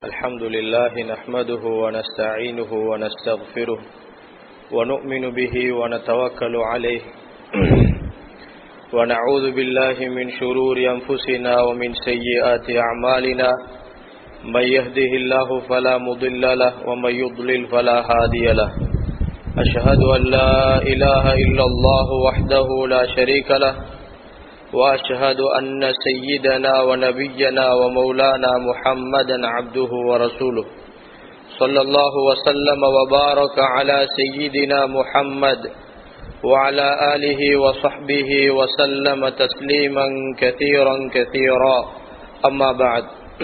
الحمد لله نحمده ونستعينه ونستغفره ونؤمن به ونتوكل عليه ونعوذ بالله من شرور أنفسنا ومن سيئات أعمالنا من يهده الله فلا مضل له ومن يضلل فلا هادي له أشهد أن لا إله إلا الله وحده لا شريك له وأشهد أن سيدنا ونبينا ومولانا محمدا عبده ورسوله صلى الله وسلم وبارك على سيدنا محمد وعلى آله وصحبه وسلم تسليما كثيرا كثيرا أما بعد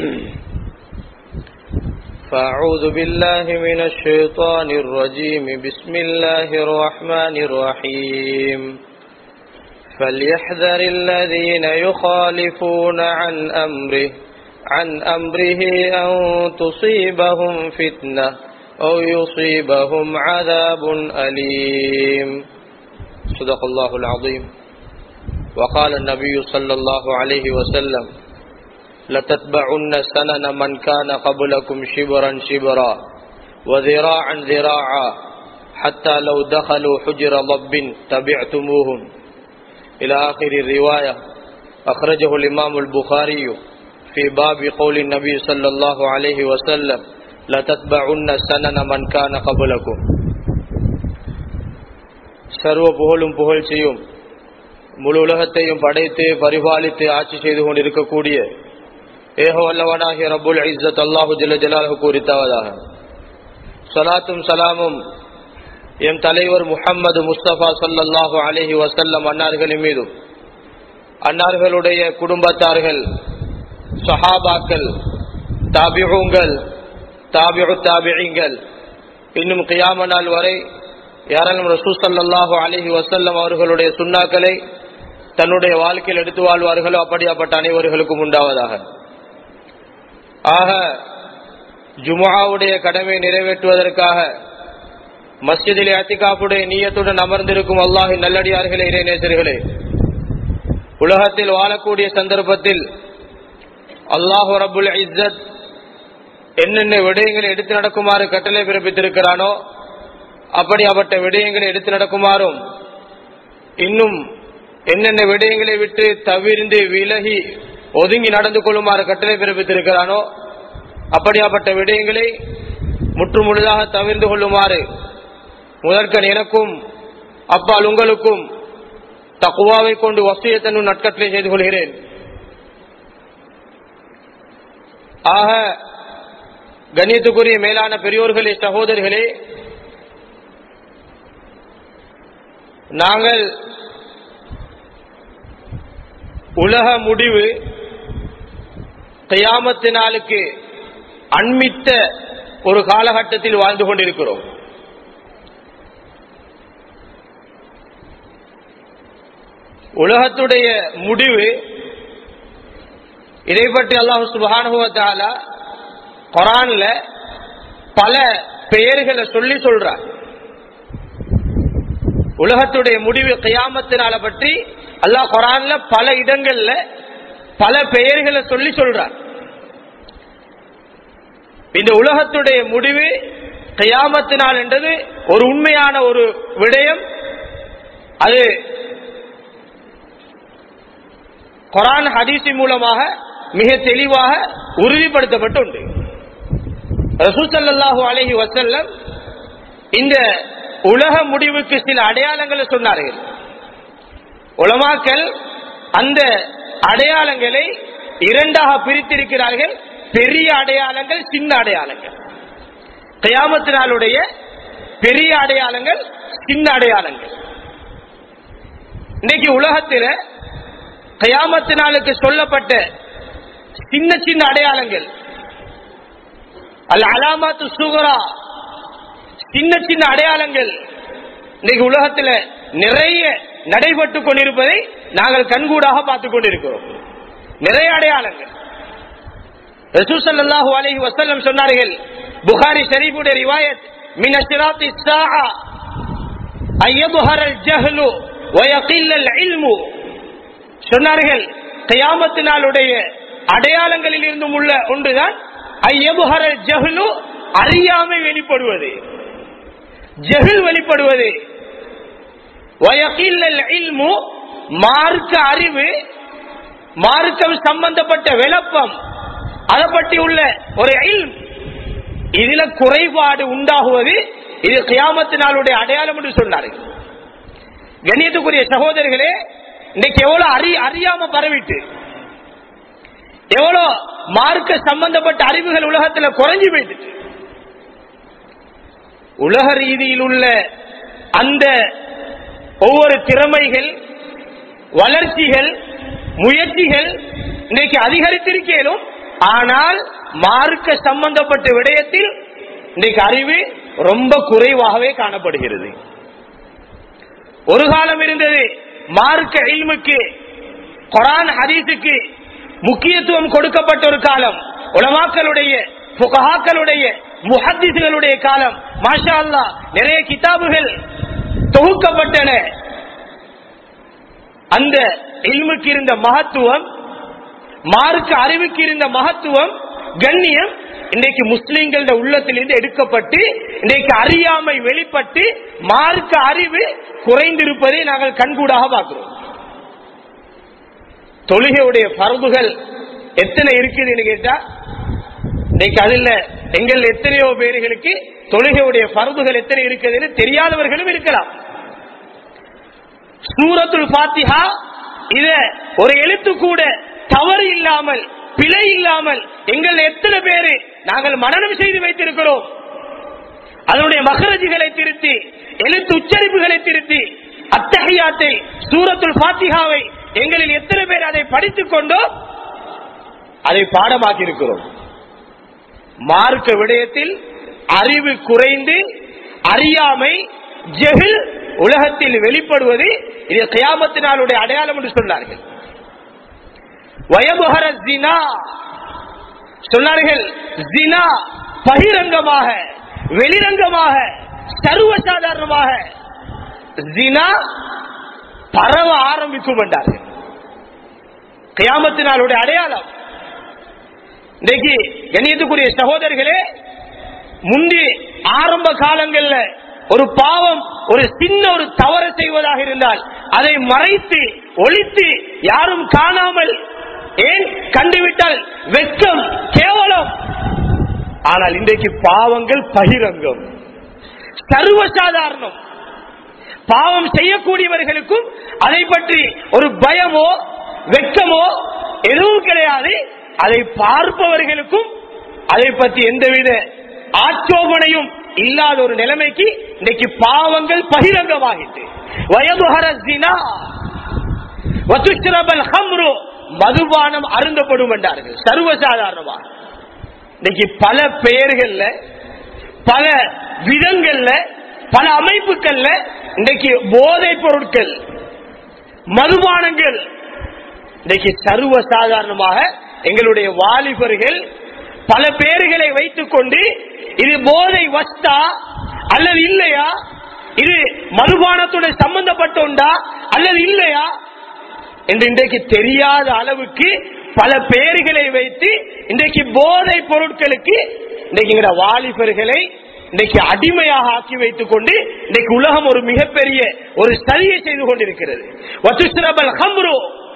فأعوذ بالله من الشيطان الرجيم بسم الله الرحمن الرحيم فليحذر الذين يخالفون عن أمره عن أمره أن تصيبهم فتنة أو يصيبهم عذاب أليم صدق الله العظيم وقال النبي صلى الله عليه وسلم لتتبعن سنن من كان قبلكم شبرا شبرا وذراعا ذراعا حتى لو دخلوا حجر ضب تبعتموهم إلى آخر الرواية أخرجه الإمام البخاري في باب قول النبي صلى الله عليه وسلم لتتبعن سنن من كان قبلكم சர்வ புகழும் புகழ்ச்சியும் முழு உலகத்தையும் படைத்து பரிபாலித்து ஆட்சி செய்து கொண்டிருக்கக்கூடிய ஏக வல்லவனாகிய ரபுல் இஸ்ஸத் அல்லாஹு ஜல்ல ஜலாலு கூறித்தாவதாக சலாத்தும் சலாமும் எம் தலைவர் முஹம்மது முஸ்தபா சல்லாஹு அலஹி வசல்லம் அன்னார்களின் மீதும் அன்னார்களுடைய குடும்பத்தார்கள் சஹாபாக்கள் தாபிகுங்கள் தாபிகு தாபிகள் இன்னும் கியாம நாள் வரை யாராலும் ரசூ சல்லாஹு அலஹி வசல்லம் அவர்களுடைய சுண்ணாக்களை தன்னுடைய வாழ்க்கையில் எடுத்து வாழ்வார்களோ அப்படியாப்பட்ட அனைவர்களுக்கும் உண்டாவதாக ஆக ஜுமாவுடைய கடமை நிறைவேற்றுவதற்காக மஸ்ஜிதில் அத்திகாப்புடைய நீயத்துடன் அமர்ந்திருக்கும் அல்லாஹி நல்லடியார்களே இறைநேசர்களே உலகத்தில் வாழக்கூடிய சந்தர்ப்பத்தில் அல்லாஹு ரபுல் இஸ்ஸத் என்னென்ன விடயங்களை எடுத்து நடக்குமாறு கட்டளை பிறப்பித்திருக்கிறானோ அப்படியாப்பட்ட விடயங்களை எடுத்து நடக்குமாறும் இன்னும் என்னென்ன விடயங்களை விட்டு தவிர்ந்து விலகி ஒதுங்கி நடந்து கொள்ளுமாறு கட்டளை பிறப்பித்திருக்கிறானோ அப்படியாப்பட்ட விடயங்களை முற்றுமுழுதாக தவிர்ந்து கொள்ளுமாறு முதற்கன் எனக்கும் அப்பால் உங்களுக்கும் தக்குவாவை கொண்டு வசியத்தனும் நட்கட்டளை செய்து கொள்கிறேன் ஆக கண்ணியத்துக்குரிய மேலான பெரியோர்களே சகோதரர்களே நாங்கள் உலக முடிவு கையாமத்து நாளுக்கு அண்மித்த ஒரு காலகட்டத்தில் வாழ்ந்து கொண்டிருக்கிறோம் உலகத்துடைய முடிவு இதை பற்றி அல்லாஹு சுபானுவத்தால குரான்ல பல பெயர்களை சொல்லி சொல்றார் உலகத்துடைய முடிவு கையாமத்தினால பற்றி அல்லாஹ் குரான்ல பல இடங்கள்ல பல பெயர்களை சொல்லி சொல்றார் இந்த உலகத்துடைய முடிவு கையாமத்தினால் என்றது ஒரு உண்மையான ஒரு விடயம் அது குரான் ஹதீசி மூலமாக மிக தெளிவாக உறுதிப்படுத்தப்பட்டு ரசூசல்லாஹூ அலஹி வசல்லம் இந்த உலக முடிவுக்கு சில அடையாளங்களை சொன்னார்கள் உலமாக்கள் அந்த அடையாளங்களை இரண்டாக பிரித்திருக்கிறார்கள் பெரிய அடையாளங்கள் சின்ன அடையாளங்கள் கயாமத்தினாலுடைய பெரிய அடையாளங்கள் சின்ன அடையாளங்கள் இன்னைக்கு உலகத்தில் கயாமத்தினாலுக்கு சொல்லப்பட்ட சின்ன சின்ன அடையாளங்கள் அல் அலாமாத்து சுகரா சின்ன சின்ன அடையாளங்கள் இன்னைக்கு உலகத்தில் நிறைய நடைபெற்று கொண்டிருப்பதை நாங்கள் கண்கூடாக பார்த்துக் கொண்டிருக்கிறோம் நிறைய அடையாளங்கள் ரசூசல்லாஹு அலஹி வசல்லம் சொன்னார்கள் புகாரி ஷரீஃபுடைய ரிவாயத் மின் அஸ்ராத்தி ஸாஆ அய்யபுஹரல் ஜஹ்லு வயகில்லல் இல்மு சொன்னார்கள் கயாமத்து நாளுடைய அடையாளங்களில் இருந்தும் உள்ள ஒன்றுதான் ஐயபுஹர ஜஹ்லு அறியாமை வெளிப்படுவது ஜஹில் வெளிப்படுவது வயகில்லல் இல்மு மார்க்க அறிவு மார்க்கம் சம்பந்தப்பட்ட விளப்பம் அதை பற்றி உள்ள ஒரு இல்ம் இதுல குறைபாடு உண்டாகுவது இது கியாமத்து நாளுடைய அடையாளம் என்று சொன்னார்கள் கண்ணியத்துக்குரிய சகோதரர்களே இன்னைக்கு எவ்வளவு அறி அறியாம பரவிட்டு எவ்வளவு மார்க்க சம்பந்தப்பட்ட அறிவுகள் உலகத்துல குறைஞ்சு போயிட்டு உலக ரீதியில் உள்ள அந்த ஒவ்வொரு திறமைகள் வளர்ச்சிகள் முயற்சிகள் இன்னைக்கு அதிகரித்திருக்கேனும் ஆனால் மார்க்க சம்பந்தப்பட்ட விடயத்தில் இன்றைக்கு அறிவு ரொம்ப குறைவாகவே காணப்படுகிறது ஒரு காலம் இருந்தது மார்க்க இல்முக்கு குரான் ஹதீஸுக்கு முக்கியத்துவம் கொடுக்கப்பட்ட ஒரு காலம் உலமாக்களுடைய புகஹாக்களுடைய முஹத்திசுகளுடைய காலம் மாஷா அல்லா நிறைய கிதாபுகள் தொகுக்கப்பட்டன அந்த இல்முக்கு இருந்த மகத்துவம் மார்க்க அறிவுக்கு இருந்த மகத்துவம் கண்ணியம் இன்றைக்கு முஸ்லிம்கள உள்ளத்திலிருந்து எடுக்கப்பட்டு இன்றைக்கு அறியாமை வெளிப்பட்டு மார்க்க அறிவு குறைந்திருப்பதை நாங்கள் கண்கூடாக பார்க்கிறோம் தொழுகையுடைய பரவுகள் எத்தனை இருக்குதுன்னு கேட்டா இன்னைக்கு அதுல எங்கள் எத்தனையோ பேர்களுக்கு தொழுகையுடைய பரவுகள் எத்தனை இருக்குதுன்னு தெரியாதவர்களும் இருக்கலாம் சூரத்துல் பாத்திஹா இத ஒரு எழுத்து கூட தவறு இல்லாமல் பிழை இல்லாமல் எங்கள் எத்தனை பேரு நாங்கள் மனநம் செய்து வைத்திருக்கிறோம் அதனுடைய மகரஜிகளை திருத்தி எழுத்து உச்சரிப்புகளை திருத்தி அத்தகையாத்தை சூரத்துல் பாத்திகாவை எங்களில் எத்தனை பேர் அதை படித்துக் கொண்டோ அதை பாடமாக்கி இருக்கிறோம் மார்க்க விடயத்தில் அறிவு குறைந்து அறியாமை ஜெகில் உலகத்தில் வெளிப்படுவது இது கயாமத்தினாலுடைய அடையாளம் என்று சொன்னார்கள் வயமுகர ஜினா சொன்னார்கள் ஜினா பகிரங்கமாக வெளிரங்கமாக சர்வசாதாரணமாக ஜினா பரவ ஆரம்பிக்கும் என்றார்கள் கயாமத்தினாலுடைய அடையாளம் இன்னைக்கு கண்ணியத்துக்குரிய சகோதரர்களே முந்தி ஆரம்ப காலங்கள்ல ஒரு பாவம் ஒரு சின்ன ஒரு தவறு செய்வதாக இருந்தால் அதை மறைத்து ஒழித்து யாரும் காணாமல் ஏன் கண்டுவிட்டால் வெட்கம் கேவலம் ஆனால் இன்றைக்கு பாவங்கள் பகிரங்கம் சர்வசாதாரணம் பாவம் செய்யக்கூடியவர்களுக்கும் அதை பற்றி ஒரு பயமோ வெட்கமோ எதுவும் கிடையாது அதை பார்ப்பவர்களுக்கும் அதை பற்றி எந்தவித ஆட்சோபனையும் இல்லாத ஒரு நிலைமைக்கு இன்னைக்கு பாவங்கள் பகிரங்கமாகிட்டு வயதுஹர ஜினா வசுஷ்ரபல் ஹம்ரு மதுபானம் அருந்தப்படும் என்றார்கள் சர்வசாதாரணமா இன்னைக்கு பல பெயர்கள்ல பல விதங்கள்ல பல அமைப்புகள்ல இன்னைக்கு போதைப் பொருட்கள் மதுபானங்கள் இன்னைக்கு சர்வ சாதாரணமாக எங்களுடைய வாலிபர்கள் பல பேர்களை வைத்துக் கொண்டு இது போதை வஸ்தா அல்லது இல்லையா இது மதுபானத்துடன் சம்பந்தப்பட்ட உண்டா அல்லது இல்லையா என்று இன்றைக்கு தெரியாத அளவுக்கு பல பெயர்களை வைத்து இன்றைக்கு போதை பொருட்களுக்கு இன்றைக்கு எங்கட வாலிபர்களை இன்றைக்கு அடிமையாக ஆக்கி வைத்துக் கொண்டு இன்றைக்கு உலகம் ஒரு மிகப்பெரிய ஒரு சதியை செய்து கொண்டிருக்கிறது வத்துஸ்ரபல் ஹம்ரு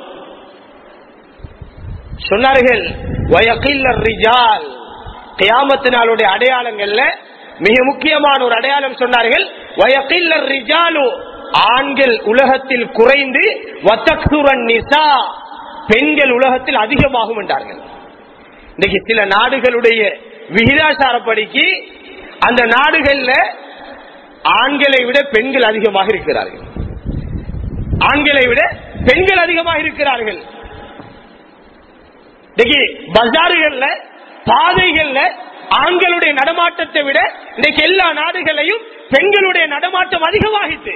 சொன்னார்கள் வயகில்லர் ரிஜால் கியாமத்து நாளுடைய அடையாளங்கள்ல மிக முக்கியமான ஒரு அடையாளம் சொன்னார்கள் வயகில்லர் ரிஜாலு ஆண்கள் உலகத்தில் குறைந்து வத்தக்சுரன் நிசா பெண்கள் உலகத்தில் அதிகமாகும் என்றார்கள் இன்னைக்கு சில நாடுகளுடைய விகிதாசாரப்படிக்கு அந்த நாடுகள்ல ஆண்களை விட பெண்கள் அதிகமாக இருக்கிறார்கள் ஆண்களை விட பெண்கள் அதிகமாக இருக்கிறார்கள் இன்னைக்கு பஜாறுகள்ல பாதைகள்ல ஆண்களுடைய நடமாட்டத்தை விட இன்னைக்கு எல்லா நாடுகளையும் பெண்களுடைய நடமாட்டம் அதிகமாகிட்டு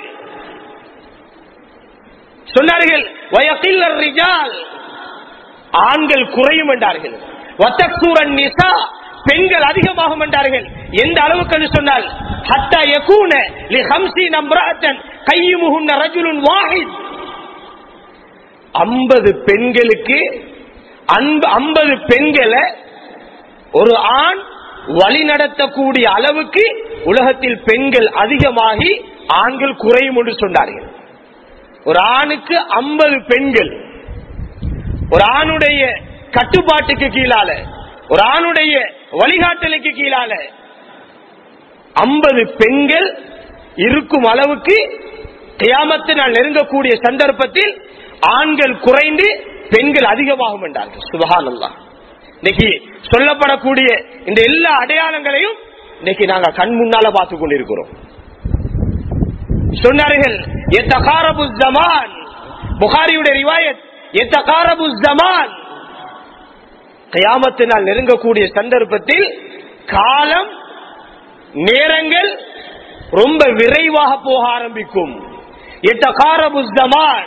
சொன்னார்கள் வயசில்லர் ரிஜால் ஆண்கள் குறையும் என்றார்கள் வத்தக்கூரன் நிசா பெண்கள் அதிகமாகும் என்றார்கள் எந்த அளவுக்கு என்று சொன்னால் ஹத்தா யகூன லி ஹம்சி நம்ராத்தன் கையுமுகுன்ன ரஜுலுன் வாஹித் ஐம்பது பெண்களுக்கு ஐம்பது பெண்களை ஒரு ஆண் வழி நடத்தக்கூடிய அளவுக்கு உலகத்தில் பெண்கள் அதிகமாகி ஆண்கள் குறையும் என்று சொன்னார்கள் ஒரு ஆணுக்கு ஐம்பது பெண்கள் ஒரு ஆணுடைய கட்டுப்பாட்டுக்கு கீழால ஒரு ஆணுடைய வழிகாட்டலுக்கு கீழால ஐம்பது பெண்கள் இருக்கும் அளவுக்கு கியாமத்தினால் நெருங்கக்கூடிய சந்தர்ப்பத்தில் ஆண்கள் குறைந்து பெண்கள் அதிகமாகும் என்றார்கள் சுபகானல்லா இன்னைக்கு சொல்லப்படக்கூடிய இந்த எல்லா அடையாளங்களையும் இன்னைக்கு நாங்க கண் முன்னால பார்த்து கொண்டிருக்கிறோம் சொன்னார்கள் எத்தகாரபு ஜமான் புகாரியுடைய ரிவாயத் எத்தகாரபு ஜமான் கயாமத்தினால் நெருங்கக்கூடிய சந்தர்ப்பத்தில் காலம் நேரங்கள் ரொம்ப விரைவாக போக ஆரம்பிக்கும் எத்தகாரபு ஜமான்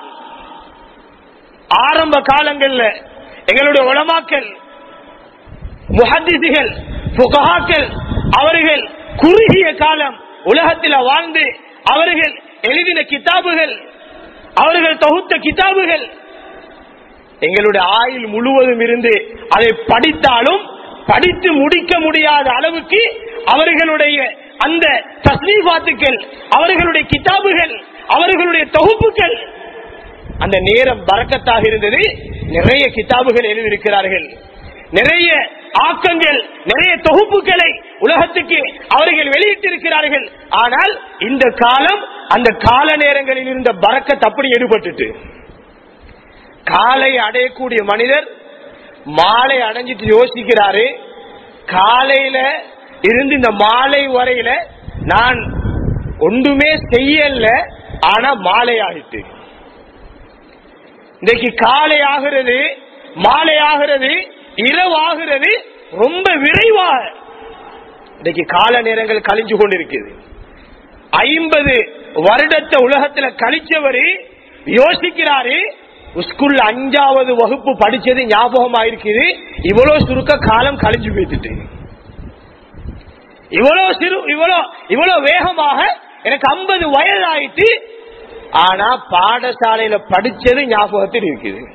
ஆரம்ப காலங்கள்ல எங்களுடைய உலமாக்கள் முஹத்திசிகள் புகஹாக்கள் அவர்கள் குறுகிய காலம் உலகத்தில் வாழ்ந்து அவர்கள் எழுதின கிதாபுகள் அவர்கள் தொகுத்த கிதாபுகள் எங்களுடைய ஆயுள் முழுவதும் இருந்து அதை படித்தாலும் படித்து முடிக்க முடியாத அளவுக்கு அவர்களுடைய அந்த தஸ்லீபாத்துக்கள் அவர்களுடைய கிதாபுகள் அவர்களுடைய தொகுப்புகள் அந்த நேரம் பறக்கத்தாக இருந்தது நிறைய கிதாபுகள் எழுதியிருக்கிறார்கள் நிறைய ஆக்கங்கள் நிறைய தொகுப்புகளை உலகத்துக்கு அவர்கள் வெளியிட்டிருக்கிறார்கள் ஆனால் இந்த காலம் அந்த கால நேரங்களில் இருந்த பறக்கத் அப்படி எடுபட்டுட்டு காலை அடையக்கூடிய மனிதர் மாலை அடைஞ்சிட்டு யோசிக்கிறாரு காலையில இருந்து இந்த மாலை வரையில நான் ஒன்றுமே செய்யல ஆனா மாலை ஆகிட்டு இன்னைக்கு காலை ஆகிறது மாலை ஆகிறது இரவு ஆகிறது ரொம்ப விரைவாக இன்னைக்கு கால நேரங்கள் கழிஞ்சு கொண்டிருக்குது ஐம்பது வருடத்தை உலகத்துல கழிச்சவரு யோசிக்கிறாரு ஸ்கூல்ல அஞ்சாவது வகுப்பு படிச்சது ஞாபகம் ஆயிருக்குது இவ்வளவு சுருக்க காலம் கழிஞ்சு போய்த்துட்டு இவ்வளவு சிறு இவ்வளவு இவ்வளவு வேகமாக எனக்கு ஐம்பது வயது ஆயிட்டு ஆனா பாடசாலையில படிச்சது ஞாபகத்தில் இருக்குது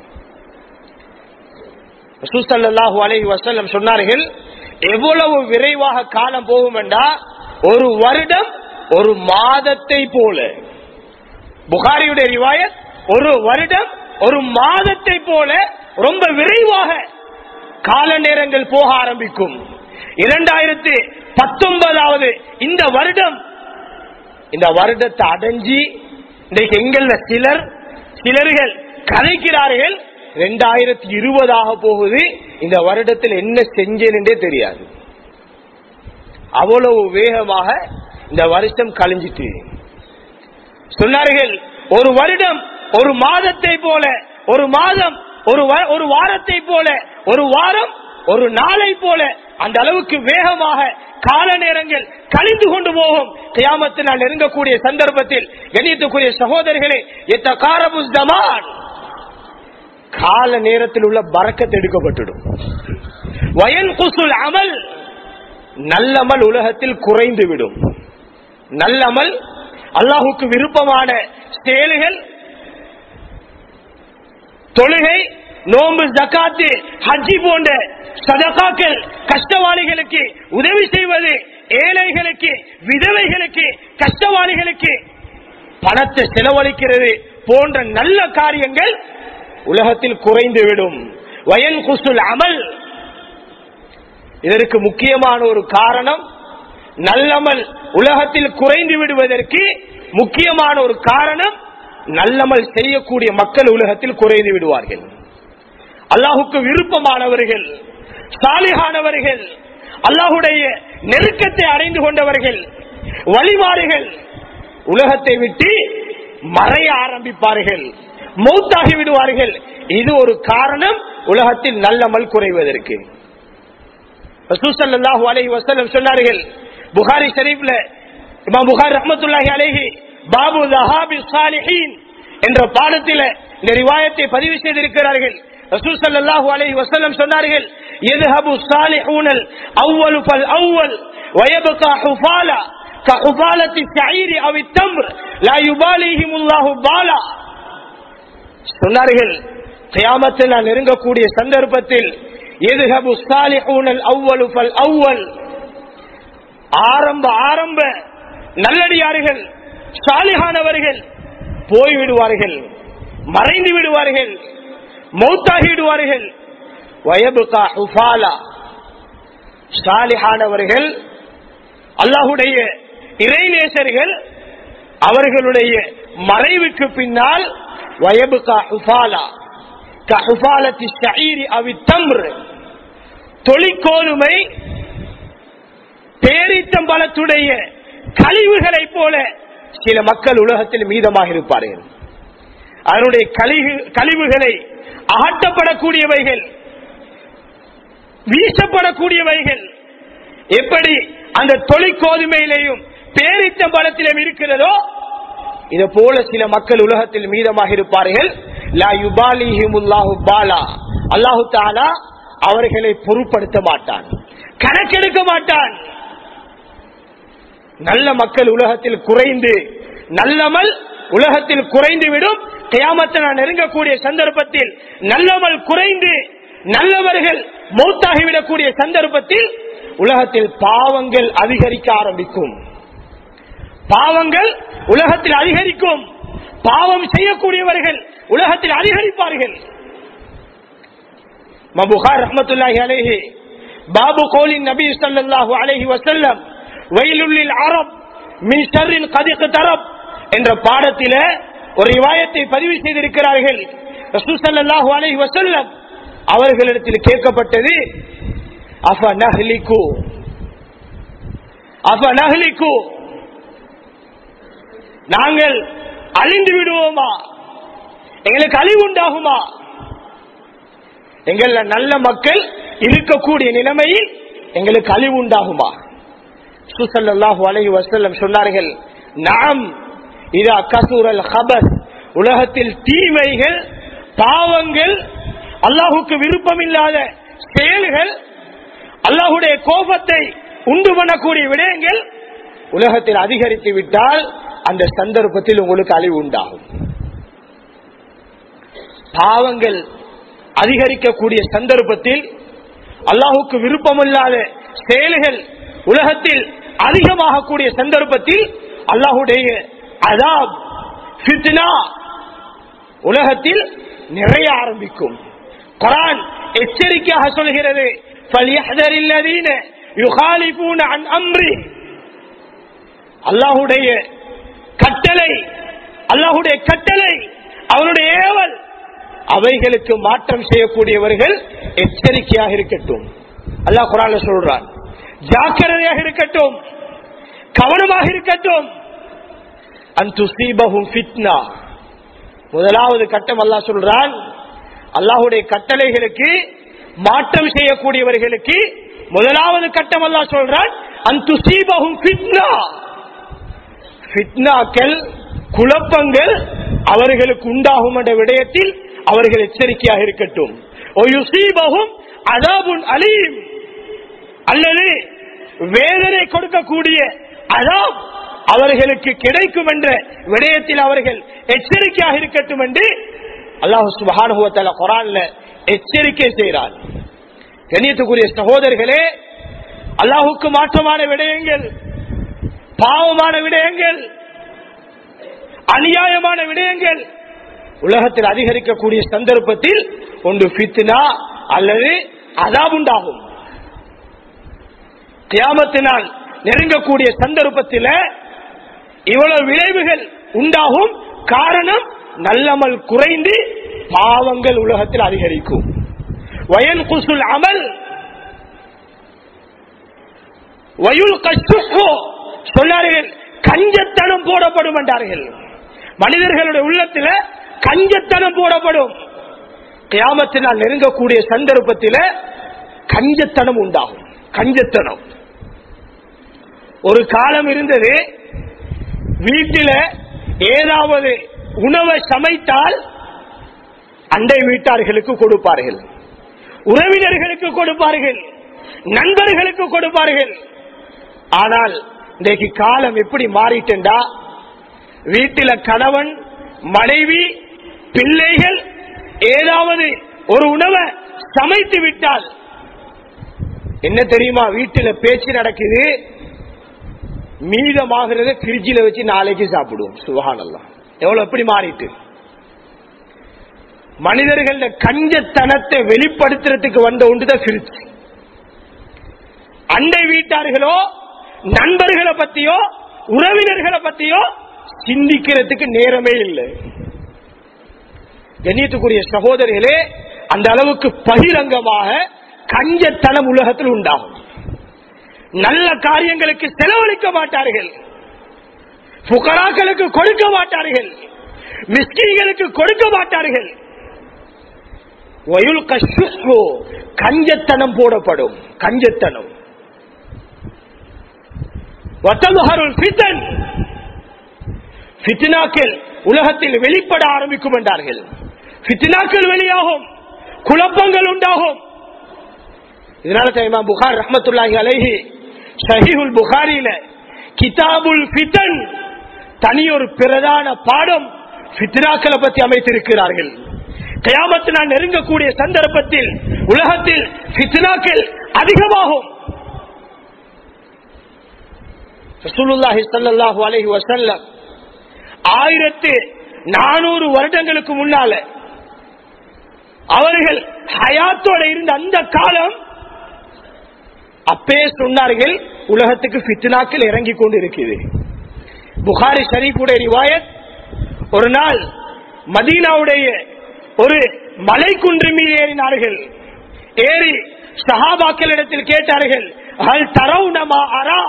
ரசூசல்லாஹு அலைஹி வஸல்லம் சொன்னார்கள் எவ்வளவு விரைவாக காலம் போகும் என்றா ஒரு வருடம் ஒரு மாதத்தை போல புகாரியுடைய ரிவாயத் ஒரு வருடம் ஒரு மாதத்தை போல ரொம்ப விரைவாக கால நேரங்கள் போக ஆரம்பிக்கும் இரண்டாயிரத்தி பத்தொன்பதாவது இந்த வருடம் இந்த வருடத்தை அடைஞ்சி இன்றைக்கு எங்கள்ல சிலர் சிலர்கள் கதைக்கிறார்கள் ரெண்டாயிரத்தி இருபதாக போகுது இந்த வருடத்தில் என்ன செஞ்சேன் என்றே தெரியாது அவ்வளவு வேகமாக இந்த வருஷம் கழிஞ்சிட்டு சொன்னார்கள் ஒரு வருடம் ஒரு மாதத்தை போல ஒரு மாதம் ஒரு வ- ஒரு வாரத்தை போல ஒரு வாரம் ஒரு நாளை போல அந்த அளவுக்கு வேகமாக கால நேரங்கள் கழிந்து கொண்டு போகும் கியாமத்தினால் நெருங்கக்கூடிய சந்தர்ப்பத்தில் கணியத்துக்குரிய சகோதரர்களே எத்த காரபுஸ் தமான் கால நேரத்தில் உள்ள பறக்கத்து எடுக்கப்பட்டுடும் வயன் குசுல் அமல் நல்லமல் உலகத்தில் குறைந்து விடும் நல்லமல் அல்லாஹுக்கு விருப்பமான செயல்கள் தொழுகை நோன்பு ஜக்காத்து ஹஜ்ஜி போன்ற சதகாக்கள் கஷ்டவாளிகளுக்கு உதவி செய்வது ஏழைகளுக்கு விதவைகளுக்கு கஷ்டவாளிகளுக்கு பணத்தை செலவழிக்கிறது போன்ற நல்ல காரியங்கள் உலகத்தில் குறைந்துவிடும் வயல் குசுல் அமல் இதற்கு முக்கியமான ஒரு காரணம் நல்லமல் உலகத்தில் குறைந்து விடுவதற்கு முக்கியமான ஒரு காரணம் நல்லமல் செய்யக்கூடிய மக்கள் உலகத்தில் குறைந்து விடுவார்கள் அல்லாஹுக்கு விருப்பமானவர்கள் சாலிகானவர்கள் அல்லாஹுடைய நெருக்கத்தை அடைந்து கொண்டவர்கள் வழிமாறுகள் உலகத்தை விட்டு மறைய ஆரம்பிப்பார்கள் மௌத்தாகி விடுவார்கள் இது ஒரு காரணம் உலகத்தில் நல்லமல் குறைவதற்கு ரசூசல்லாஹு அலைஹி வஸல்லம் சொன்னார்கள் புகாரி ஷரீஃப்ல இமாம் புகாரி ரஹ்மத்துல்லாஹி அலைஹி பாபு தஹாபி சாலிஹீன் என்ற பாடத்தில இந்த ரிவாயத்தை பதிவு செய்திருக்கிறார்கள் ரசூல் ஸல்லல்லாஹு அலைஹி வஸல்லம் சொன்னார்கள் யذهبு சாலிஹூனல் அவ்வலு ஃபல் அவ்வல் ويبقى حفالا كحفالة السعير أو التمر لا يباليهم الله بالا சொன்னார்கள் கியாமத்தில் நான் நெருங்கக்கூடிய சந்தர்ப்பத்தில் எதுஹபு சாலிஹூனல் அவ்வலு ஃபல் அவ்வல் ஆரம்ப ஆரம்ப நல்லடியார்கள் சாலிஹானவர்கள் போய்விடுவார்கள் மறைந்து விடுவார்கள் மௌத்தாகி விடுவார்கள் வயபுகா ஹுஃபாலா சாலிஹானவர்கள் அல்லாஹுடைய இறைநேசர்கள் அவர்களுடைய மறைவுக்கு பின்னால் வயபுகா ஹுஃபாலா கஹுஃபாலத்தி ஷஈரி அவி தம்ர் தொழிற்கோலுமை பேரித்தம்பலத்துடைய கழிவுகளை போல சில மக்கள் உலகத்தில் மீதமாக இருப்பார்கள் அதனுடைய கழிவு- கழிவுகளை அகற்றப்படக்கூடியவைகள் வீசப்படக்கூடியவைகள் எப்படி அந்த தொழிற்கோதுமையிலையும் பேரித்தம்பலத்திலும் இருக்கிறதோ இதை போல சில மக்கள் உலகத்தில் மீதமாக இருப்பார்கள் லா யுபாலிஹிமுல்லாஹு பாலா அல்லாஹு தாலா அவர்களை பொருட்படுத்த மாட்டான் கணக்கெடுக்க மாட்டான் நல்ல மக்கள் உலகத்தில் குறைந்து நல்லமல் உலகத்தில் குறைந்து விடும் கியாமத்தை நான் நெருங்கக்கூடிய சந்தர்ப்பத்தில் நல்லமல் குறைந்து நல்லவர்கள் மௌத்தாகிவிடக்கூடிய சந்தர்ப்பத்தில் உலகத்தில் பாவங்கள் அதிகரிக்க ஆரம்பிக்கும் பாவங்கள் உலகத்தில் அதிகரிக்கும் பாவம் செய்யக்கூடியவர்கள் உலகத்தில் அதிகரிப்பார்கள் மபுகார் ரஹமத்துல்லாஹி அலைஹி பாபு கோலின் நபி ஸல்லல்லாஹு அலைஹி வஸல்லம் வயலுள்ளில் அரப் மின் ஷர்ரின் கதிக் தரப் என்ற பாடத்தில ஒரு ரிவாயத்தை பதிவு செய்திருக்கிறார்கள் ரசூல் ஸல்லல்லாஹு அலைஹி வஸல்லம் அவர்களிடத்தில் கேட்கப்பட்டது அஃப நஹ்லிகு அஃப நஹ்லிகு நாங்கள் அழிந்து விடுவோமா எங்களுக்கு அழிவு உண்டாகுமா எங்கள நல்ல மக்கள் இருக்கக்கூடிய நிலைமையில் எங்களுக்கு அழிவு உண்டாகுமா சுசல்லாஹு அலைஹி வஸல்லம் சொன்னார்கள் நாம் இதா கசூரல் ஹபஸ் உலகத்தில் தீமைகள் பாவங்கள் அல்லாஹுக்கு விருப்பமில்லாத செயல்கள் அல்லாஹுடைய கோபத்தை உண்டு பண்ணக்கூடிய விடயங்கள் உலகத்தில் அதிகரித்து விட்டால் அந்த சந்தர்ப்பத்தில் உங்களுக்கு அழிவு உண்டாகும் பாவங்கள் அதிகரிக்கக்கூடிய சந்தர்ப்பத்தில் அல்லாஹுக்கு விருப்பமில்லாத செயல்கள் உலகத்தில் அதிகமாகக்கூடிய சந்தர்ப்பத்தில் அல்லாஹுடைய அதாப் ஃபித்னா உலகத்தில் நிறைய ஆரம்பிக்கும் குரான் எச்சரிக்கையாக சொல்கிறது فَلْيَحْذَرِ الَّذِينَ يُخَالِفُونَ عَنْ أَمْرِهِ அல்லாஹுடைய கட்டளை அல்லாஹுடைய கட்டளை அவனுடைய ஏவல் அவைகளுக்கு மாற்றம் செய்யக்கூடியவர்கள் எச்சரிக்கையாக இருக்கட்டும் அல்லாஹ் குரான்ல சொல்றான் ஜாக்கிரதையாக இருக்கட்டும் கவனமாக இருக்கட்டும் அந்துசீபஹும் ஃபித்னா முதலாவது கட்டம் அல்லாஹ் சொல்றான் அல்லாஹுடைய கட்டளைகளுக்கு மாற்றம் செய்யக்கூடியவர்களுக்கு முதலாவது கட்டம் அல்லாஹ் சொல்றான் அந்துசீபஹும் ஃபித்னா ஃபித்னாக்கள் குழப்பங்கள் அவர்களுக்கு உண்டாகும் என்ற விடயத்தில் அவர்கள் எச்சரிக்கையாக இருக்கட்டும் ஒயுசீபகும் அதாபுன் அலீம் அல்லது வேதனை கொடுக்கக்கூடிய அதாப் அவர்களுக்கு கிடைக்கும் என்ற விடயத்தில் அவர்கள் எச்சரிக்கையாக இருக்கட்டும் என்று அல்லாஹு சுபஹானுவத்தால குரான்ல எச்சரிக்கை செய்கிறார் கண்ணியத்துக்குரிய சகோதரர்களே அல்லாஹுக்கு மாற்றமான விடயங்கள் பாவமான விடயங்கள் அநியாயமான விடயங்கள் உலகத்தில் அதிகரிக்கக்கூடிய சந்தர்ப்பத்தில் ஒன்று ஃபித்னா அல்லது அதாபுண்டாகும் கியாமத்தினால் நெருங்கக்கூடிய சந்தர்ப்பத்தில் இவ்வளவு விளைவுகள் உண்டாகும் காரணம் நல்லமல் குறைந்து பாவங்கள் உலகத்தில் அதிகரிக்கும் வயன் குசுல் அமல் வயுல் கஷ்டோ சொன்னார்கள் கஞ்சத்தனம் போடப்படும் என்றார்கள் மனிதர்களுடைய உள்ளத்தில் கஞ்சத்தனம் போடப்படும் கியாமத்தினால் நெருங்கக்கூடிய சந்தர்ப்பத்தில் கஞ்சத்தனம் உண்டாகும் கஞ்சத்தனம் ஒரு காலம் இருந்தது வீட்டில ஏதாவது உணவை சமைத்தால் அண்டை வீட்டார்களுக்கு கொடுப்பார்கள் உறவினர்களுக்கு கொடுப்பார்கள் நண்பர்களுக்கு கொடுப்பார்கள் ஆனால் இன்றைக்கு காலம் எப்படி மாறிட்டா வீட்டில கணவன் மனைவி பிள்ளைகள் ஏதாவது ஒரு உணவை சமைத்து விட்டால் என்ன தெரியுமா வீட்டுல பேச்சு நடக்குது மீதமாகிறத பிரிட்ஜில வச்சு நாளைக்கு சாப்பிடுவோம் சுகானல்லாம் எவ்வளவு எப்படி மாறிட்டு மனிதர்கள கஞ்சத்தனத்தை வெளிப்படுத்துறதுக்கு வந்த ஒன்றுதான் பிரிட்ஜ் அண்டை வீட்டார்களோ நண்பர்களை பத்தியோ உறவினர்களை பத்தியோ சிந்திக்கிறதுக்கு நேரமே இல்லை கண்ணியத்துக்குரிய சகோதரிகளே அந்த அளவுக்கு பகிரங்கமாக கஞ்சத்தனம் உலகத்தில் உண்டாகும் நல்ல காரியங்களுக்கு செலவழிக்க மாட்டார்கள் புகராக்களுக்கு கொடுக்க மாட்டார்கள் மிஸ்கின்களுக்கு கொடுக்க மாட்டார்கள் வயுல் கஷ்பு கஞ்சத்தனம் போடப்படும் கஞ்சத்தனம் வத்தலுஹருல் ஃபித்தன் ஃபித்னாக்கள் உலகத்தில் வெளிப்பட ஆரம்பிக்கும் என்றார்கள் ஃபித்னாக்கள் வெளியாகும் குழப்பங்கள் உண்டாகும் இதனால தான் இமாம் புகார் ரஹமத்துல்லாஹி அலைஹி ஷஹீஹுல் புகாரியில கிதாபுல் ஃபித்தன் தனி ஒரு பிரதான பாடம் ஃபித்னாக்களை பற்றி அமைத்திருக்கிறார்கள் கயாமத்து நான் நெருங்கக்கூடிய சந்தர்ப்பத்தில் உலகத்தில் ஃபித்னாக்கள் அதிகமாகும் ரசூலுல்லாஹி ஸல்லல்லாஹு அலைஹி வஸல்லம் ஆயிரத்து நானூறு வருடங்களுக்கு முன்னால அவர்கள் ஹயாத்தோட இருந்த அந்த காலம் அப்பே சொன்னார்கள் உலகத்துக்கு ஃபித்னாக்கள் இறங்கி கொண்டு இருக்குது புகாரி ஷரீஃபுடைய ரிவாயத் ஒரு நாள் மதீனாவுடைய ஒரு மலை குன்று மீது ஏறினார்கள் ஏறி சஹாபாக்களிடத்தில் கேட்டார்கள் ஹல் தரவுனமா அரா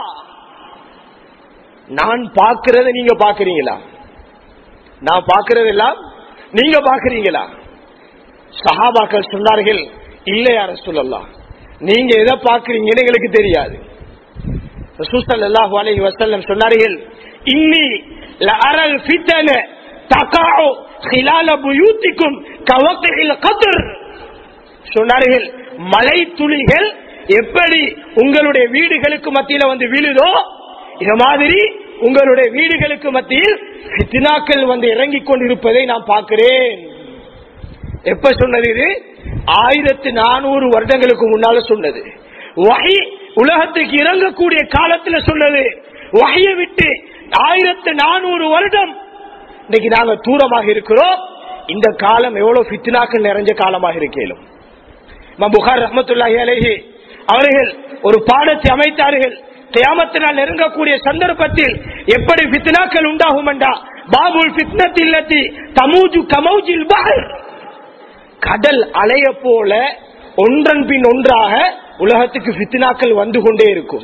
நான் பார்க்கிறத நீங்க பாக்குறீங்களா நான் பார்க்கிறதெல்லாம் நீங்க பாக்குறீங்களா சஹாபாக்கள் சொன்னார்கள் இல்லை யார சொல்லலாம் நீங்க எதை பாக்குறீங்கன்னு எங்களுக்கு தெரியாது ரசூசல்லாஹு அலைஹி வஸல்லம் சொன்னார்கள் இன்னி லஅரல் ஃபித்தன தகாஉ خلال புயூத்திக்கும் கவக்கில் கத்ர் சொன்னார்கள் மலை துளிகள் எப்படி உங்களுடைய வீடுகளுக்கு மத்தியில வந்து விழுதோ இது மாதிரி உங்களுடைய வீடுகளுக்கு மத்தியில் ஃபித்னாக்கள் வந்து இறங்கிக் கொண்டிருப்பதை நான் பார்க்கிறேன் எப்ப சொன்னது இது ஆயிரத்தி நானூறு வருடங்களுக்கு முன்னால சொன்னது வகை உலகத்துக்கு இறங்கக்கூடிய காலத்துல சொன்னது வகையை விட்டு ஆயிரத்தி நானூறு வருடம் இன்னைக்கு நாங்க தூரமாக இருக்கிறோம் இந்த காலம் எவ்வளவு ஃபித்னாக்கள் நிறைஞ்ச காலமாக இருக்கேலும் புகார் ரஹமத்துல்லாஹி அலைஹி அவர்கள் ஒரு பாடத்தை அமைத்தார்கள் கியாமத்தினால் நெருங்கக்கூடிய சந்தர்ப்பத்தில் எப்படி பித்னாக்கள் உண்டாகும் என்றா பாபுல் பித்னத்தில்லத்தி தமூஜு கமௌஜில் பஹர் கடல் அலைய போல ஒன்றன் பின் ஒன்றாக உலகத்துக்கு பித்னாக்கள் வந்து கொண்டே இருக்கும்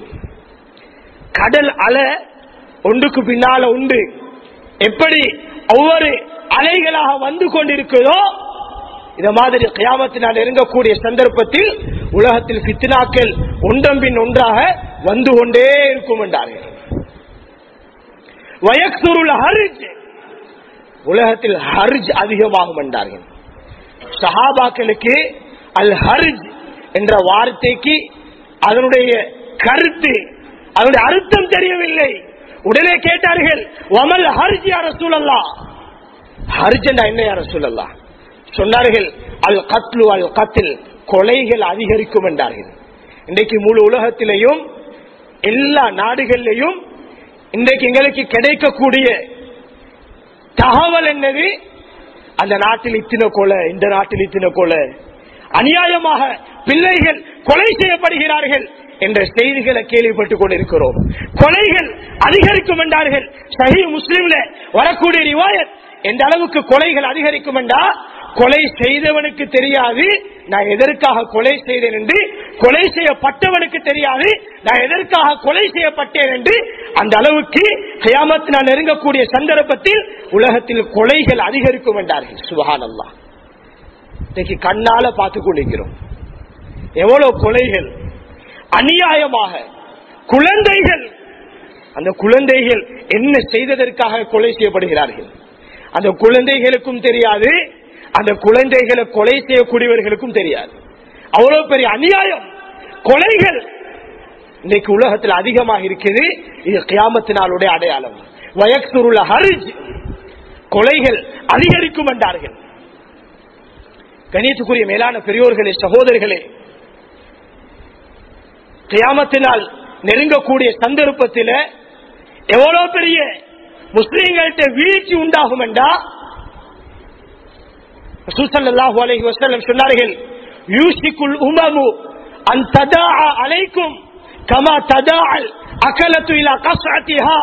கடல் அலை ஒன்றுக்கு பின்னால உண்டு எப்படி ஒவ்வொரு அலைகளாக வந்து கொண்டிருக்கிறதோ இந்த மாதிரி கியாமத்தினால் நெருங்கக்கூடிய சந்தர்ப்பத்தில் உலகத்தில் பித்னாக்கள் ஒன்றன் பின் ஒன்றாக வந்து கொண்டே இருக்கும் என்றார்கள் வயக்சுருள் ஹர்ஜ் உலகத்தில் ஹர்ஜ் அதிகமாகும் என்றார்கள் சஹாபாக்களுக்கு அல் ஹர்ஜ் என்ற வார்த்தைக்கு அதனுடைய கருத்து அதனுடைய அர்த்தம் தெரியவில்லை உடனே கேட்டார்கள் வமல் ஹர்ஜ் யார சூழல்லா ஹர்ஜ் என்றா என்ன யார சூழல்லா சொன்னார்கள் அல் கத்லு அல் கத்தில் கொலைகள் அதிகரிக்கும் என்றார்கள் இன்றைக்கு முழு உலகத்திலேயும் எல்லா நாடுகளிலையும் இன்றைக்கு எங்களுக்கு கிடைக்கக்கூடிய தகவல் என்னது அந்த நாட்டில் இத்தனை கொலை இந்த நாட்டில் இத்தனை கொலை அநியாயமாக பிள்ளைகள் கொலை செய்யப்படுகிறார்கள் என்ற செய்திகளை கேள்விப்பட்டுக் கொண்டிருக்கிறோம் கொலைகள் அதிகரிக்கும் என்றார்கள் சஹி முஸ்லிம்ல வரக்கூடிய ரிவாயத் எந்த அளவுக்கு கொலைகள் அதிகரிக்கும் என்றா கொலை செய்தவனுக்கு தெரியாது நான் எதற்காக கொலை செய்தேன் என்று கொலை செய்யப்பட்டவனுக்கு தெரியாது நான் எதற்காக கொலை செய்யப்பட்டேன் என்று அந்த அளவுக்கு கயாமத் நான் நெருங்கக்கூடிய சந்தர்ப்பத்தில் உலகத்தில் கொலைகள் அதிகரிக்கும் என்றார்கள் சுபஹான் அல்லா இன்னைக்கு கண்ணால பார்த்து கொண்டிருக்கிறோம் எவ்வளவு கொலைகள் அநியாயமாக குழந்தைகள் அந்த குழந்தைகள் என்ன செய்ததற்காக கொலை செய்யப்படுகிறார்கள் அந்த குழந்தைகளுக்கும் தெரியாது அந்த குழந்தைகளை கொலை செய்யக்கூடியவர்களுக்கும் தெரியாது அவ்வளவு பெரிய அநியாயம் கொலைகள் இன்னைக்கு உலகத்தில் அதிகமாக இருக்குது இது கியாமத்தினாலுடைய அடையாளம் வயக்சுருள ஹரிஜ் கொலைகள் அதிகரிக்கும் என்றார்கள் கணியத்துக்குரிய மேலான பெரியோர்களே சகோதரர்களே கியாமத்தினால் நெருங்கக்கூடிய சந்தர்ப்பத்தில் எவ்வளவு பெரிய முஸ்லீம்கள்ட்ட வீழ்ச்சி உண்டாகும் என்றா ரசூலுல்லாஹி அலைஹி வஸல்லம் சொன்னார்கள் யூசிக்குல் உமமு அன் ததாஅ அலைக்கும் கமா ததாஅல் அகலத்து இலா கஸ்அத்திஹா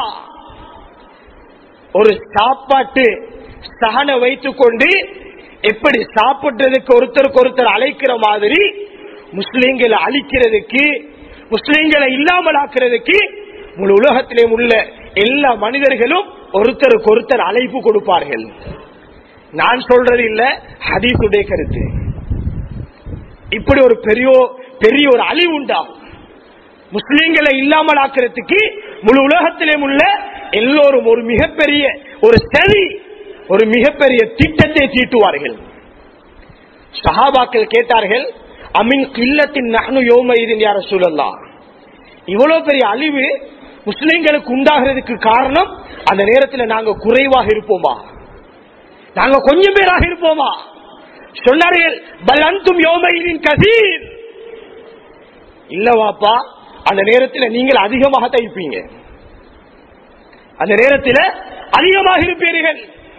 ஒரு சாப்பாட்டு சகனை வைத்துக் கொண்டு எப்படி சாப்பிடுறதுக்கு ஒருத்தருக்கு ஒருத்தர் அழைக்கிற மாதிரி முஸ்லீம்களை அழிக்கிறதுக்கு முஸ்லீம்களை இல்லாமல் ஆக்குறதுக்கு முழு உலகத்திலே உள்ள எல்லா மனிதர்களும் ஒருத்தருக்கு ஒருத்தர் அழைப்பு கொடுப்பார்கள் நான் சொல்றது இல்ல ஹதீசுடைய கருத்து இப்படி ஒரு பெரிய பெரிய ஒரு அழிவு உண்டாகும் முஸ்லீம்களை இல்லாமல் ஆக்கிறதுக்கு முழு உலகத்திலே உள்ள எல்லோரும் ஒரு மிகப்பெரிய ஒரு சரி ஒரு மிகப்பெரிய திட்டத்தை தீட்டுவார்கள் சஹாபாக்கள் கேட்டார்கள் அமின் கில்லத்தின் நகனு யோமயிதின் யார சூழல்லாம் இவ்வளவு பெரிய அழிவு முஸ்லிம்களுக்கு உண்டாகிறதுக்கு காரணம் அந்த நேரத்தில் நாங்க குறைவாக இருப்போமா நாங்க கொஞ்சம் பேராக இருப்போமா சொன்னார்கள் பலந்தும் யோமயிதின் கசீர் இல்லவாப்பா அந்த நேரத்தில் நீங்கள் அதிகமாக தைப்பீங்க அந்த நேரத்தில் அதிகமாக இருப்பீர்கள்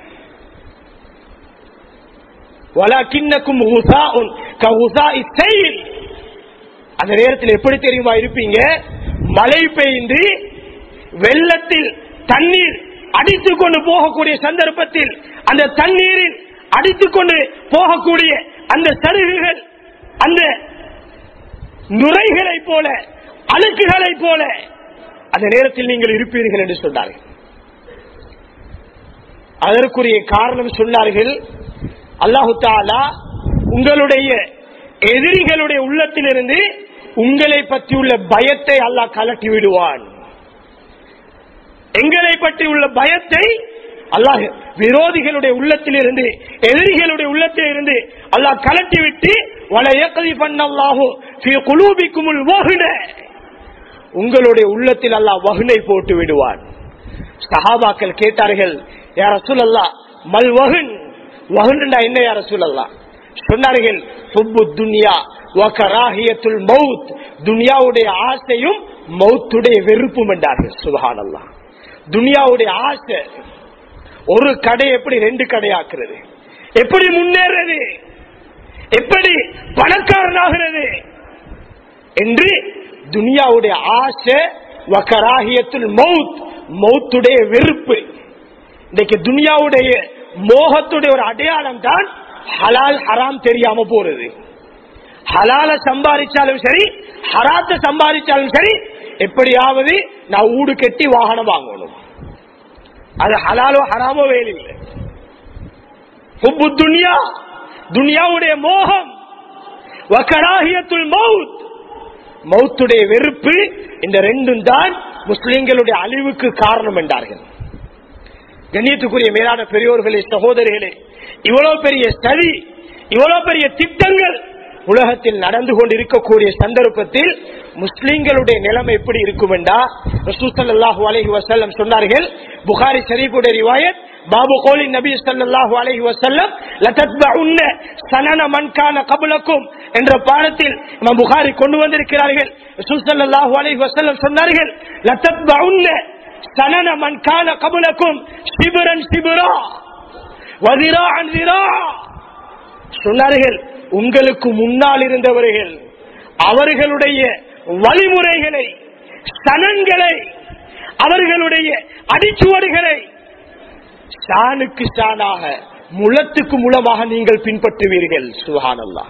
வலாக்கின்னக்கும் உசாஉன் கஉசாஇ ஸைல். அந்த நேரத்தில் எப்படி தெரியுமா இருப்பீங்க மழை பெய்ந்து வெள்ளத்தில் தண்ணீர் அடித்துக் கொண்டு போகக்கூடிய சந்தர்ப்பத்தில் அந்த தண்ணீரில் அடித்துக் கொண்டு போகக்கூடிய அந்த சருகுகள் அந்த நுரைகளை போல அழுக்குகளை போல அந்த நேரத்தில் நீங்கள் இருப்பீர்கள் என்று சொன்னார்கள் அதற்குரிய காரணம் சொன்னார்கள் அல்லாஹு தாலா உங்களுடைய எதிரிகளுடைய உள்ளத்திலிருந்து உங்களை பற்றியுள்ள பயத்தை அல்லாஹ் கலட்டி விடுவான் எங்களை பற்றி உள்ள பயத்தை அல்லாஹ் விரோதிகளுடைய உள்ளத்திலிருந்து எதிரிகளுடைய உள்ளத்தில் இருந்து அல்லாஹ் கலட்டி விட்டு வளையக்கதி பண்ணல்லாஹோ குலூபிக்குமுள் வகுன உங்களுடைய உள்ளத்தில் அல்லாஹ் வகுனை போட்டு விடுவான் சஹாபாக்கள் கேட்டார்கள் யார சொல்லல்லா மல் வகுன் வகுன்டா என்ன யார சொல்லல்லா சொன்னார்கள் சுப்பு துன்யா வகராஹியத்துல் மவுத் துனியாவுடைய ஆசையும் மௌத்துடைய வெறுப்பும் என்றார்கள் சுபஹானல்லா துனியாவுடைய ஆசை ஒரு கடை எப்படி ரெண்டு கடையாக்குறது எப்படி முன்னேறது எப்படி பணக்காரனாகிறது என்று துனியாவுடைய ஆசை வக்கராகியத்தில் மவுத் மௌத்துடைய வெறுப்பு இன்னைக்கு துனியாவுடைய மோகத்துடைய ஒரு அடையாளம் தான் ஹலால் ஹராம் தெரியாம போறது ஹலால சம்பாதிச்சாலும் சரி ஹராத்த சம்பாதிச்சாலும் சரி எப்படியாவது நான் ஊடு கட்டி வாகனம் வாங்கணும் அது ஹலாலோ ஹராமோ வேலையில்லை ஹுப்பு துனியா துனியாவுடைய மோகம் வக்கராகியத்துல் மவுத் மௌத்துடைய வெறுப்பு இந்த ரெண்டும் தான் முஸ்லிம்களுடைய அழிவுக்கு காரணம் என்றார்கள் கண்ணியத்துக்குரிய மேலான பெரியோர்களே சகோதரிகளே இவ்வளவு பெரிய சதி இவ்வளவு பெரிய திட்டங்கள் உலகத்தில் நடந்து கொண்டிருக்கக்கூடிய சந்தர்ப்பத்தில் முஸ்லிம்களுடைய நிலைமை எப்படி இருக்கும் என்றா ரசூசல்லாஹு அலஹி வசல்லம் சொன்னார்கள் புகாரி ஷரீஃபுடைய ரிவாயத் பாபு கோலி நபி ஸல்லல்லாஹு அலைஹி வஸல்லம் லதத்பஉன்ன சனன மன் கான கபலக்கும் என்ற பாடத்தில் இமாம் புகாரி கொண்டு வந்திருக்கிறார்கள் ரசூல் ஸல்லல்லாஹு அலைஹி வஸல்லம் சொன்னார்கள் லதத்பஉன்ன சனன மன் கான கபலக்கும் சிபரன் சிபரா வதிரான் திரா சொன்னார்கள் உங்களுக்கு முன்னால் இருந்தவர்கள் அவர்களுடைய வழிமுறைகளை சனங்களை அவர்களுடைய அடிச்சுவடுகளை சாணுக்கு சானாக முளத்துக்கு முளமாக நீங்கள் பின்பற்றுவீர்கள் சுஹானல்லா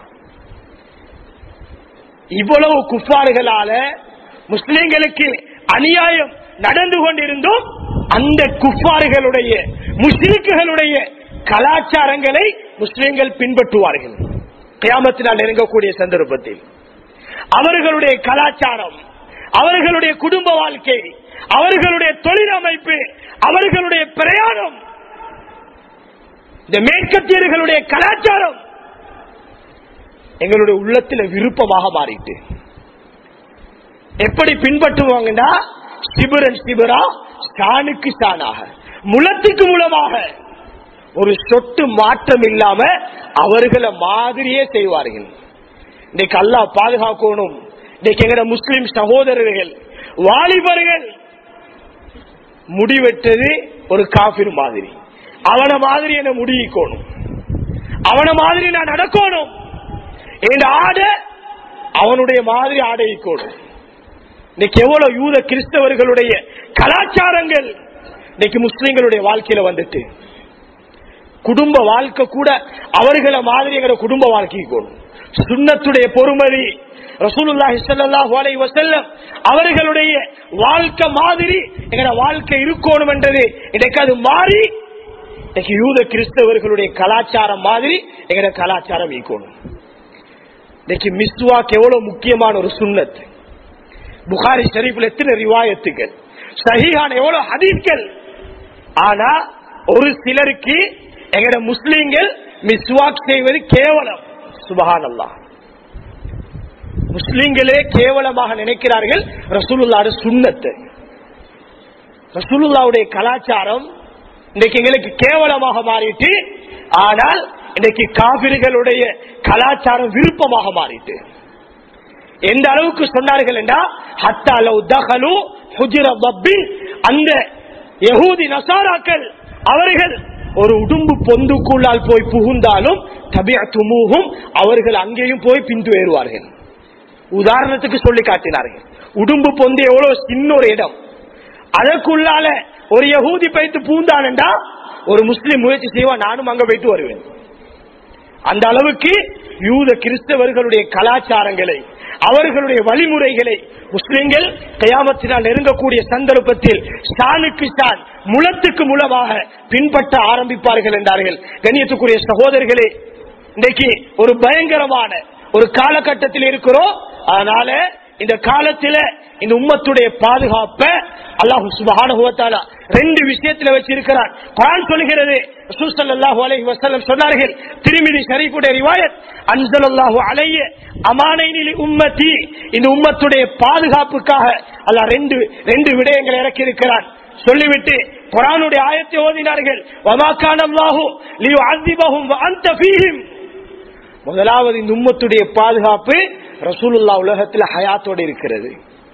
இவ்வளவு குஃபார்களால முஸ்லிம்களுக்கு அநியாயம் நடந்து கொண்டிருந்தும் அந்த குஃபார்களுடைய முஸ்லிம்களுடைய கலாச்சாரங்களை முஸ்லிம்கள் பின்பற்றுவார்கள் கியாமத்தினால் நெருங்கக்கூடிய சந்தர்ப்பத்தில் அவர்களுடைய கலாச்சாரம் அவர்களுடைய குடும்ப வாழ்க்கை அவர்களுடைய தொழில் அமைப்பு அவர்களுடைய பிரயாணம் இந்த மேற்கத்தியர்களுடைய கலாச்சாரம் எங்களுடைய உள்ளத்தில் விருப்பமாக மாறிட்டு எப்படி பின்பற்றுவாங்கன்னா சிபுரன் சிபுரா சாணுக்கு சாணாக முளத்துக்கு மூலமாக ஒரு சொட்டு மாற்றம் இல்லாம அவர்களை மாதிரியே செய்வார்கள் இன்னைக்கு அல்லாஹ் பாதுகாக்கணும் இன்னைக்கு எங்கட முஸ்லிம் சகோதரர்கள் வாலிபர்கள் முடிவெட்டது ஒரு காபிர் மாதிரி அவன மாதிரி என்ன முடிக்கணும் அவன மாதிரி நான் நடக்கணும் என் ஆட அவனுடைய மாதிரி ஆடைக்கணும் இன்னைக்கு எவ்வளவு யூத கிறிஸ்தவர்களுடைய கலாச்சாரங்கள் இன்னைக்கு முஸ்லிம்களுடைய வாழ்க்கையில வந்துட்டு குடும்ப வாழ்க்கை கூட அவர்களை மாதிரி எங்க குடும்ப வாழ்க்கைக்கு சுண்ணத்துடைய பொறுமதி ரசூலுல்லாஹி ஸல்லல்லாஹு அலைஹி வஸல்லம் அவர்களுடைய வாழ்க்கை மாதிரி எங்கட வாழ்க்கை இருக்கணும் என்றது இன்னைக்கு அது மாறி இன்னைக்கு யூத கிறிஸ்தவர்களுடைய கலாச்சாரம் மாதிரி எங்கட கலாச்சாரம் இருக்கணும் இன்னைக்கு மிஸ்வாக் எவ்வளவு முக்கியமான ஒரு சுண்ணத் புகாரி ஷரீஃப்ல எத்தனை ரிவாயத்துகள் சஹீஹான எவ்வளவு ஹதீஸ்கள் ஆனா ஒரு சிலருக்கு எங்கட முஸ்லீம்கள் மிஸ்வாக் செய்வது கேவலம் சுபஹான் அல்லாஹ் முஸ்லீம்களே கேவலமாக நினைக்கிறார்கள் ரசூலுல்லாட சுண்ணத்தை ரசூலுல்லாவுடைய கலாச்சாரம் இன்னைக்கு எங்களுக்கு கேவலமாக மாறிட்டு ஆனால் இன்னைக்கு காவிரிகளுடைய கலாச்சாரம் விருப்பமாக மாறிட்டு எந்த அளவுக்கு சொன்னார்கள் என்றா ஹத்தா லவ் தகலு ஹுஜிர பப்பின் அந்த யகூதி நசாராக்கள் அவர்கள் ஒரு உடும்பு பொந்துக்குள்ளால் போய் புகுந்தாலும் தபியத்துமூகும் அவர்கள் அங்கேயும் போய் பின்துயருவார்கள் உதாரணத்துக்கு சொல்லி காட்டினார்கள் உடும்பு பொந்து எவ்வளவு சின்ன ஒரு இடம் அதற்குள்ளால ஒரு யகூதி பைத்து பூந்தானண்டா ஒரு முஸ்லிம் முயற்சி செய்வா நானும் அங்க போயிட்டு வருவேன் அந்த அளவுக்கு யூத கிறிஸ்தவர்களுடைய கலாச்சாரங்களை அவர்களுடைய வழிமுறைகளை முஸ்லிம்கள் கயாமத்தினால் நெருங்கக்கூடிய சந்தர்ப்பத்தில் சாணுக்கு சான் முளத்துக்கு முளமாக பின்பற்ற ஆரம்பிப்பார்கள் என்றார்கள் கண்ணியத்துக்குரிய சகோதரர்களே இன்றைக்கு ஒரு பயங்கரமான ஒரு காலகட்டத்தில் இருக்கிறோம் அதனால இந்த காலத்தில இந்த உம்மத்துடைய பாதுகாப்பை அல்லாஹு சுபஹானுவத்தாலா ரெண்டு விஷயத்துல வச்சிருக்கிறான் குரான் சொல்லுகிறது ரசூலுல்லாஹு அலைஹி வஸல்லம் சொன்னார்கள் திருமிதி ஷரீஃபுடைய ரிவாயத் அன்ஸலல்லாஹு அலைஹி அமானைனில் உம்மத்தி இந்த உம்மத்துடைய பாதுகாப்புக்காக அல்லாஹ் ரெண்டு ரெண்டு விடயங்களை இறக்கி இருக்கிறான் சொல்லிவிட்டு குரானுடைய ஆயத்தை ஓதினார்கள் வமாக்கான அல்லாஹு லியுஅஸிபஹும் வஅன்த ஃபீஹிம் முதலாவது இந்த உம்மத்துடைய பாதுகாப்பு ரசூலுல்லா உலகத்தில் ஹயாத்தோடு இருக்கிறது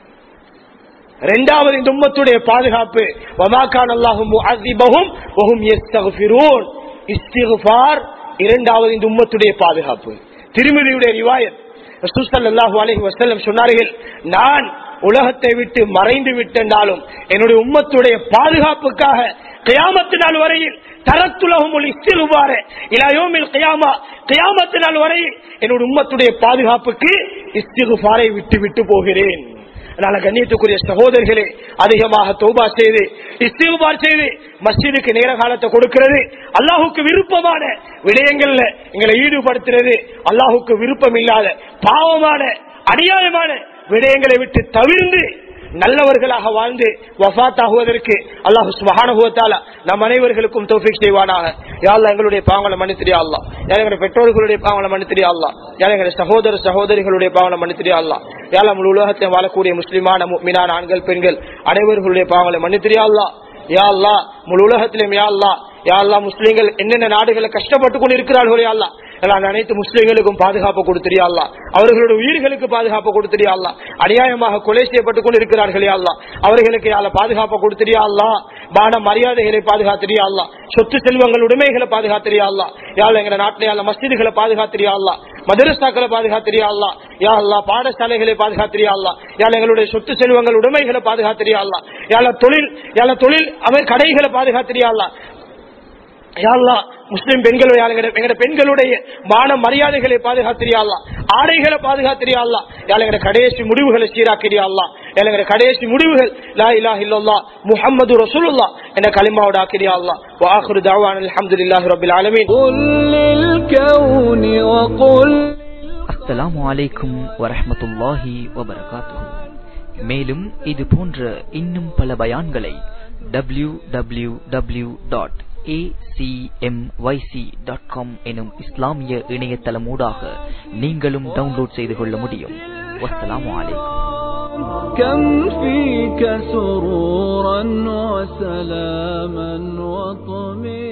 இரண்டாவது இந்த உம்மத்துடைய பாதுகாப்பு வமாக்கான் அல்லாஹும் முஅஸிபஹும் வஹும் யஸ்தக்ஃபிரூன் இஸ்திக்ஃபார் இரண்டாவது இந்த உம்மத்துடைய பாதுகாப்பு திருமதியுடைய ரிவாயத் ரசூல் ஸல்லல்லாஹு அலைஹி வஸல்லம் சொன்னார்கள் நான் உலகத்தை விட்டு மறைந்து விட்டென்றாலும் என்னுடைய உம்மத்துடைய பாதுகாப்புக்காக கியாமத்து நாள் வரையில் தரத்துலகம் இஸ்திருவார இலாயோமில் கியாமா கியாமத்து நாள் வரையில் என்னுடைய உம்மத்துடைய பாதுகாப்புக்கு இஸ்திகுபாரை விட்டு விட்டு போகிறேன் அதனால கண்ணியத்துக்குரிய சகோதரர்களே அதிகமாக தௌபா செய்து இஸ்திகுபார் செய்து மஸ்ஜிதுக்கு நேர காலத்தை கொடுக்கிறது அல்லாஹுக்கு விருப்பமான விடயங்கள்ல எங்களை ஈடுபடுத்துறது அல்லாஹுக்கு விருப்பம் இல்லாத பாவமான அநியாயமான விடயங்களை விட்டு தவிர்ந்து நல்லவர்களாக வாழ்ந்து வஃத் ஆகுவதற்கு அல்லாஹு சுபஹானுவத்தால நம் அனைவர்களுக்கும் தோஃபிக் செய்வானாக யாழ்லா எங்களுடைய பாவங்களை மன்னித்திரியா அல்லா யார் எங்களுடைய பெற்றோர்களுடைய பாவங்களை மன்னித்திரியா அல்லா யார் எங்களுடைய சகோதர சகோதரிகளுடைய பாவங்களை மன்னித்திரியா அல்லா யாழ் முழு உலகத்தை வாழக்கூடிய முஸ்லிமான மீனான ஆண்கள் பெண்கள் அனைவர்களுடைய பாவங்களை மன்னித்திரியா அல்லா யா அல்லா முழு உலகத்திலும் யா அல்லா யா அல்லா முஸ்லீம்கள் என்னென்ன நாடுகளை கஷ்டப்பட்டு கொண்டு இருக்கிறார்களோ யா அல்லா எல்லாம் அனைத்து முஸ்லிம்களுக்கும் பாதுகாப்பு கொடுத்திரியா அல்லா அவர்களுடைய உயிர்களுக்கு பாதுகாப்பு கொடுத்திரியா அல்லா அநியாயமாக கொலை செய்யப்பட்டுக் கொண்டு இருக்கிறார்கள் யா அல்லா அவர்களுக்கு யால பாதுகாப்பு கொடுத்திரியா அல்லா மான மரியாதைகளை பாதுகாத்திரியா அல்லா சொத்து செல்வங்கள் உடைமைகளை பாதுகாத்திரியா அல்லா யாழ் எங்க நாட்டிலே யாழ் மஸ்ஜிதுகளை பாதுகாத்திரியா அல்லா மதரசாக்களை பாதுகாத்திரியா அல்லா யா அல்லா பாடசாலைகளை பாதுகாத்திரியா அல்லா யாழ் எங்களுடைய சொத்து செல்வங்கள் உடைமைகளை பாதுகாத்திரியா அல்லா யாழ தொழில் யாழ தொழில் அவர் கடைகளை பாதுகாத்திரியா அல்லா யாழ்லா முஸ்லிம் பெண்களுடைய எங்கட பெண்களுடைய மான மரியாதைகளை பாதுகாத்திரியாள்லா ஆடைகளை பாதுகாத்திரியாள்லா யாழ் எங்கட கடைசி முடிவுகளை சீராக்கிறியாள்லா யாழ் எங்கட கடைசி முடிவுகள் லா இலா இல்லல்லா முஹம்மது ரசூலுல்லா என்ற களிமாவோட ஆக்கிறியாள்லா வாஹுரு தாவான் அல்ஹம்துலில்லாஹி ரப்பில் ஆலமீன் قل للكون وقل அஸ்ஸலாமு அலைக்கும் வரஹ்மத்துல்லாஹி வபரகாத்துஹு மேலும் இது போன்ற இன்னும் பல பயான்களை டபிள்யூ டபிள்யூ டபிள்யூ டாட் எனும் இஸ்லாமிய இணையதளமூடாக நீங்களும் டவுன்லோட் செய்து கொள்ள முடியும் வஸ்ஸலாமு அலைக்கும் كم فيك سرورا وسلاما وطمئنا